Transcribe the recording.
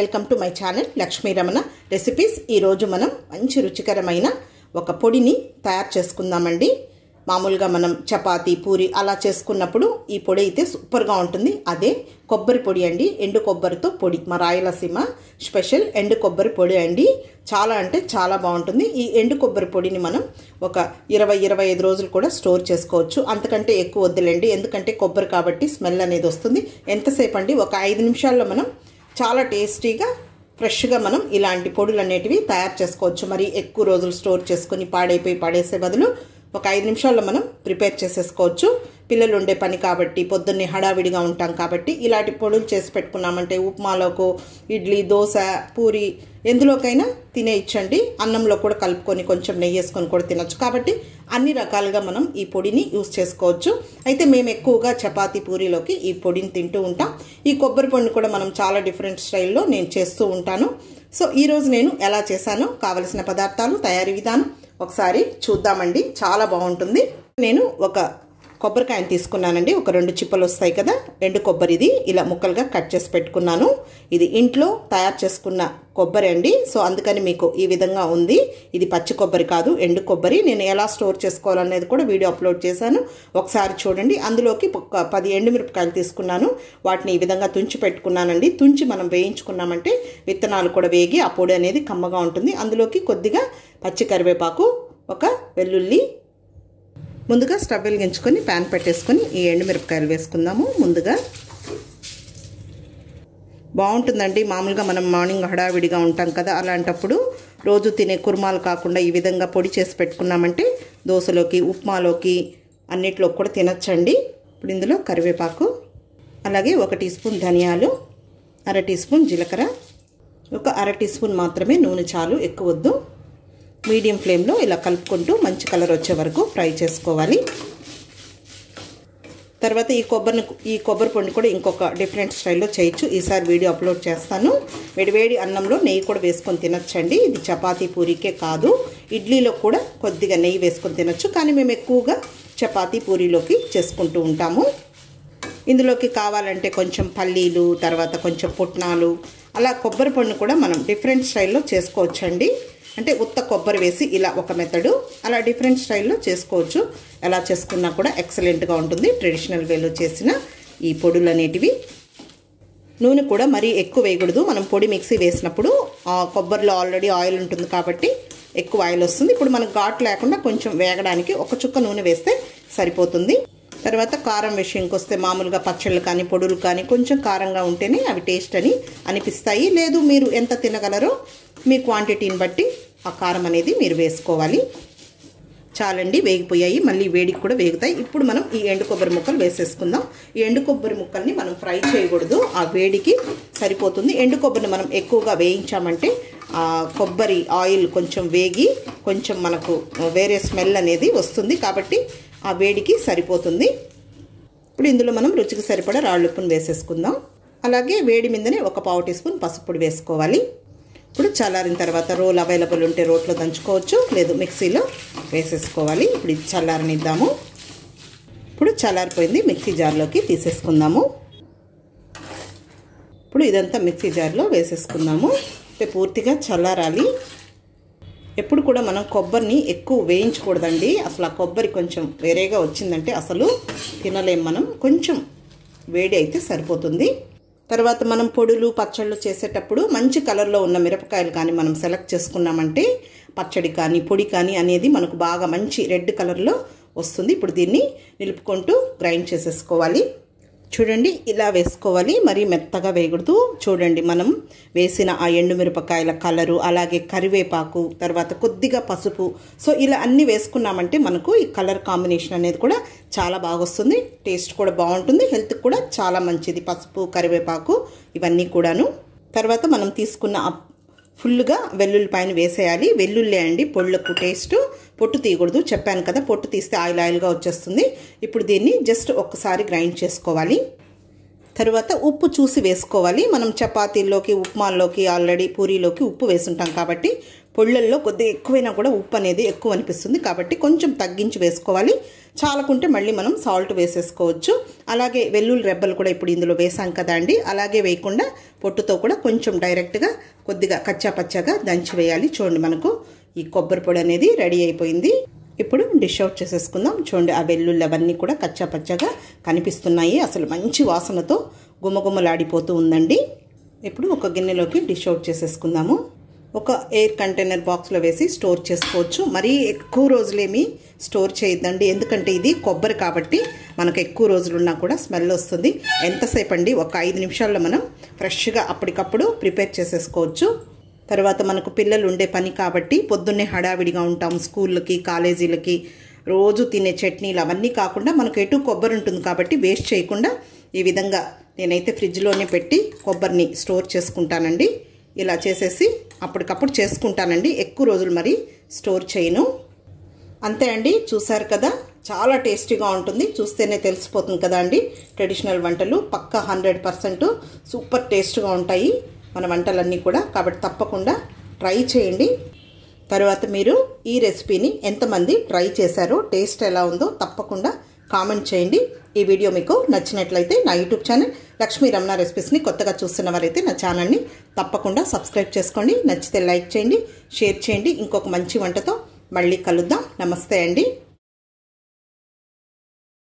welcome to my channel Lakshmi Ramana recipes ఈరోజు మనం మంచి రుచికరమైన ఒక పొడిని తయారు చేసుకుందామండి మామూలుగా మనం చపాతీ పూరి అలా చేసుకున్నప్పుడు ఈ పొడి అయితే సూపర్గా ఉంటుంది అదే కొబ్బరి పొడి అండి ఎండు కొబ్బరితో పొడి మా రాయలసీమ స్పెషల్ ఎండు కొబ్బరి పొడి అండి చాలా అంటే చాలా బాగుంటుంది ఈ ఎండు కొబ్బరి పొడిని మనం ఒక ఇరవై ఇరవై ఐదు రోజులు కూడా స్టోర్ చేసుకోవచ్చు అంతకంటే ఎక్కువ వద్దులేండి ఎందుకంటే కొబ్బరి కాబట్టి స్మెల్ అనేది వస్తుంది ఎంతసేపు అండి ఒక ఐదు నిమిషాల్లో మనం చాలా టేస్టీగా ఫ్రెష్గా మనం ఇలాంటి పొడులు అనేటివి తయారు చేసుకోవచ్చు మరి ఎక్కువ రోజులు స్టోర్ చేసుకొని పాడైపోయి పడేసే బదులు ఒక ఐదు నిమిషాల్లో మనం ప్రిపేర్ చేసేసుకోవచ్చు పిల్లలు ఉండే పని కాబట్టి పొద్దున్నే హడావిడిగా ఉంటాం కాబట్టి ఇలాంటి పొడులు చేసి పెట్టుకున్నామంటే ఉప్మాలోకి ఇడ్లీ దోశ పూరి ఎందులోకైనా తినేయచ్చండి అన్నంలో కూడా కలుపుకొని కొంచెం నెయ్యి వేసుకొని కూడా తినొచ్చు కాబట్టి అన్ని రకాలుగా మనం ఈ పొడిని యూస్ చేసుకోవచ్చు అయితే మేము ఎక్కువగా చపాతీ పూరీలోకి ఈ పొడిని తింటూ ఉంటాం ఈ కొబ్బరి పొడిని కూడా మనం చాలా డిఫరెంట్ స్టైల్లో నేను చేస్తూ ఉంటాను సో ఈరోజు నేను ఎలా చేశానో కావలసిన పదార్థాలు తయారీ విధానం ఒకసారి చూద్దామండి చాలా బాగుంటుంది నేను ఒక కొబ్బరికాయని తీసుకున్నానండి ఒక రెండు చిప్పలు వస్తాయి కదా రెండు కొబ్బరిది ఇలా ముక్కలుగా కట్ చేసి పెట్టుకున్నాను ఇది ఇంట్లో తయారు చేసుకున్న కొబ్బరి అండి సో అందుకని మీకు ఈ విధంగా ఉంది ఇది పచ్చి కొబ్బరి కాదు ఎండు కొబ్బరి నేను ఎలా స్టోర్ చేసుకోవాలనేది కూడా వీడియో అప్లోడ్ చేశాను ఒకసారి చూడండి అందులోకి ఒక పది ఎండుమిరపకాయలు తీసుకున్నాను వాటిని ఈ విధంగా తుంచి పెట్టుకున్నానండి తుంచి మనం వేయించుకున్నామంటే విత్తనాలు కూడా వేగి ఆ పొడి అనేది కమ్మగా ఉంటుంది అందులోకి కొద్దిగా పచ్చి కరివేపాకు ఒక వెల్లుల్లి ముందుగా స్టవ్ వెలిగించుకొని ప్యాన్ పెట్టేసుకొని ఈ ఎండుమిరపకాయలు వేసుకుందాము ముందుగా బాగుంటుందండి మామూలుగా మనం మార్నింగ్ హడావిడిగా ఉంటాం కదా అలాంటప్పుడు రోజు తినే కుర్మాలు కాకుండా ఈ విధంగా పొడి చేసి పెట్టుకున్నామంటే దోశలోకి ఉప్మాలోకి అన్నిట్లో కూడా తినచ్చండి ఇప్పుడు ఇందులో కరివేపాకు అలాగే ఒక టీ స్పూన్ ధనియాలు అర టీ స్పూన్ జీలకర్ర ఒక అర టీ స్పూన్ మాత్రమే నూనె చాలు ఎక్కువ వద్దు మీడియం ఫ్లేమ్లో ఇలా కలుపుకుంటూ మంచి కలర్ వచ్చే వరకు ఫ్రై చేసుకోవాలి తర్వాత ఈ కొబ్బరిని ఈ కొబ్బరి పొడిని కూడా ఇంకొక డిఫరెంట్ స్టైల్లో చేయొచ్చు ఈసారి వీడియో అప్లోడ్ చేస్తాను వేడివేడి అన్నంలో నెయ్యి కూడా వేసుకొని తినచ్చండి ఇది చపాతీ పూరీకే కాదు ఇడ్లీలో కూడా కొద్దిగా నెయ్యి వేసుకొని తినచ్చు కానీ మేము ఎక్కువగా చపాతీ పూరీలోకి చేసుకుంటూ ఉంటాము ఇందులోకి కావాలంటే కొంచెం పల్లీలు తర్వాత కొంచెం పుట్నాలు అలా కొబ్బరి పొడిని కూడా మనం డిఫరెంట్ స్టైల్లో చేసుకోవచ్చండి అంటే ఉత్త కొబ్బరి వేసి ఇలా ఒక మెథడు అలా డిఫరెంట్ స్టైల్లో చేసుకోవచ్చు ఎలా చేసుకున్నా కూడా ఎక్సలెంట్గా ఉంటుంది ట్రెడిషనల్ వేలో చేసిన ఈ పొడులు అనేటివి నూనె కూడా మరీ ఎక్కువ వేయకూడదు మనం పొడి మిక్సీ వేసినప్పుడు ఆ కొబ్బరిలో ఆల్రెడీ ఆయిల్ ఉంటుంది కాబట్టి ఎక్కువ ఆయిల్ వస్తుంది ఇప్పుడు మనకు ఘాట్ లేకుండా కొంచెం వేగడానికి ఒక చుక్క నూనె వేస్తే సరిపోతుంది తర్వాత కారం విషయంకి వస్తే మామూలుగా పచ్చళ్ళు కానీ పొడులు కానీ కొంచెం కారంగా ఉంటేనే అవి టేస్ట్ అని అనిపిస్తాయి లేదు మీరు ఎంత తినగలరో మీ క్వాంటిటీని బట్టి ఆ కారం అనేది మీరు వేసుకోవాలి చాలండి వేగిపోయాయి మళ్ళీ వేడికి కూడా వేగుతాయి ఇప్పుడు మనం ఈ ఎండు కొబ్బరి ముక్కలు వేసేసుకుందాం ఈ ఎండు కొబ్బరి ముక్కల్ని మనం ఫ్రై చేయకూడదు ఆ వేడికి సరిపోతుంది ఎండు కొబ్బరిని మనం ఎక్కువగా వేయించామంటే ఆ కొబ్బరి ఆయిల్ కొంచెం వేగి కొంచెం మనకు వేరే స్మెల్ అనేది వస్తుంది కాబట్టి ఆ వేడికి సరిపోతుంది ఇప్పుడు ఇందులో మనం రుచికి సరిపడా రాళ్ళుప్పును వేసేసుకుందాం అలాగే వేడి మీదనే ఒక పావు టీ స్పూన్ పసుపుడు వేసుకోవాలి ఇప్పుడు చల్లారిన తర్వాత రోల్ అవైలబుల్ ఉంటే రోట్లో దంచుకోవచ్చు లేదు మిక్సీలో వేసేసుకోవాలి ఇప్పుడు ఇది చల్లారనిద్దాము ఇప్పుడు చల్లారిపోయింది మిక్సీ జార్లోకి తీసేసుకుందాము ఇప్పుడు ఇదంతా మిక్సీ జార్లో వేసేసుకుందాము అంటే పూర్తిగా చల్లారాలి ఎప్పుడు కూడా మనం కొబ్బరిని ఎక్కువ వేయించకూడదండి అసలు ఆ కొబ్బరి కొంచెం వేరేగా వచ్చిందంటే అసలు తినలేం మనం కొంచెం వేడి అయితే సరిపోతుంది తర్వాత మనం పొడులు పచ్చళ్ళు చేసేటప్పుడు మంచి కలర్లో ఉన్న మిరపకాయలు కానీ మనం సెలెక్ట్ చేసుకున్నామంటే పచ్చడి కానీ పొడి కానీ అనేది మనకు బాగా మంచి రెడ్ కలర్లో వస్తుంది ఇప్పుడు దీన్ని నిలుపుకుంటూ గ్రైండ్ చేసేసుకోవాలి చూడండి ఇలా వేసుకోవాలి మరీ మెత్తగా వేయకూడదు చూడండి మనం వేసిన ఆ ఎండుమిరపకాయల కలరు అలాగే కరివేపాకు తర్వాత కొద్దిగా పసుపు సో ఇలా అన్నీ వేసుకున్నామంటే మనకు ఈ కలర్ కాంబినేషన్ అనేది కూడా చాలా బాగా వస్తుంది టేస్ట్ కూడా బాగుంటుంది హెల్త్కి కూడా చాలా మంచిది పసుపు కరివేపాకు ఇవన్నీ కూడాను తర్వాత మనం తీసుకున్న ఫుల్గా వెల్లుల్లి పైన వేసేయాలి వెల్లుల్లి అండి పొళ్ళకు టేస్ట్ పొట్టు తీయకూడదు చెప్పాను కదా పొట్టు తీస్తే ఆయిల్ ఆయిల్గా వచ్చేస్తుంది ఇప్పుడు దీన్ని జస్ట్ ఒక్కసారి గ్రైండ్ చేసుకోవాలి తర్వాత ఉప్పు చూసి వేసుకోవాలి మనం చపాతీల్లోకి ఉప్మాల్లోకి ఆల్రెడీ పూరీలోకి ఉప్పు వేసుంటాం కాబట్టి పొళ్ళల్లో కొద్దిగా ఎక్కువైనా కూడా ఉప్పు అనేది ఎక్కువ అనిపిస్తుంది కాబట్టి కొంచెం తగ్గించి వేసుకోవాలి చాలకుంటే మళ్ళీ మనం సాల్ట్ వేసేసుకోవచ్చు అలాగే వెల్లుల్లి రెబ్బలు కూడా ఇప్పుడు ఇందులో వేసాం కదా అండి అలాగే వేయకుండా పొట్టుతో కూడా కొంచెం డైరెక్ట్గా కొద్దిగా కచ్చా పచ్చాగా దంచి వేయాలి చూడండి మనకు ఈ కొబ్బరి పొడి అనేది రెడీ అయిపోయింది ఇప్పుడు డిష్ అవుట్ చేసేసుకుందాం చూడండి ఆ వెల్లుల్లి అవన్నీ కూడా కచ్చా పచ్చగా కనిపిస్తున్నాయి అసలు మంచి వాసనతో గుమగుమలాడిపోతూ ఉందండి ఇప్పుడు ఒక గిన్నెలోకి డిష్ అవుట్ చేసేసుకుందాము ఒక ఎయిర్ కంటైనర్ బాక్స్లో వేసి స్టోర్ చేసుకోవచ్చు మరీ ఎక్కువ రోజులేమి స్టోర్ చేయొద్దండి ఎందుకంటే ఇది కొబ్బరి కాబట్టి మనకు ఎక్కువ రోజులు ఉన్నా కూడా స్మెల్ వస్తుంది ఎంతసేపు అండి ఒక ఐదు నిమిషాల్లో మనం ఫ్రెష్గా అప్పటికప్పుడు ప్రిపేర్ చేసేసుకోవచ్చు తర్వాత మనకు పిల్లలు ఉండే పని కాబట్టి పొద్దున్నే హడావిడిగా ఉంటాం స్కూళ్ళకి కాలేజీలకి రోజు తినే చట్నీలు అవన్నీ కాకుండా మనకు ఎటు కొబ్బరి ఉంటుంది కాబట్టి వేస్ట్ చేయకుండా ఈ విధంగా నేనైతే ఫ్రిడ్జ్లోనే పెట్టి కొబ్బరిని స్టోర్ చేసుకుంటానండి ఇలా చేసేసి అప్పటికప్పుడు చేసుకుంటానండి ఎక్కువ రోజులు మరి స్టోర్ చేయను అంతే అండి చూసారు కదా చాలా టేస్టీగా ఉంటుంది చూస్తేనే తెలిసిపోతుంది కదా అండి ట్రెడిషనల్ వంటలు పక్క హండ్రెడ్ పర్సెంట్ సూపర్ టేస్ట్గా ఉంటాయి మన వంటలన్నీ కూడా కాబట్టి తప్పకుండా ట్రై చేయండి తర్వాత మీరు ఈ రెసిపీని ఎంతమంది ట్రై చేశారో టేస్ట్ ఎలా ఉందో తప్పకుండా కామెంట్ చేయండి ఈ వీడియో మీకు నచ్చినట్లయితే నా యూట్యూబ్ ఛానల్ లక్ష్మీ రమణ రెసిపీస్ని కొత్తగా చూస్తున్న వారైతే నా ఛానల్ని తప్పకుండా సబ్స్క్రైబ్ చేసుకోండి నచ్చితే లైక్ చేయండి షేర్ చేయండి ఇంకొక మంచి వంటతో మళ్ళీ కలుద్దాం నమస్తే అండి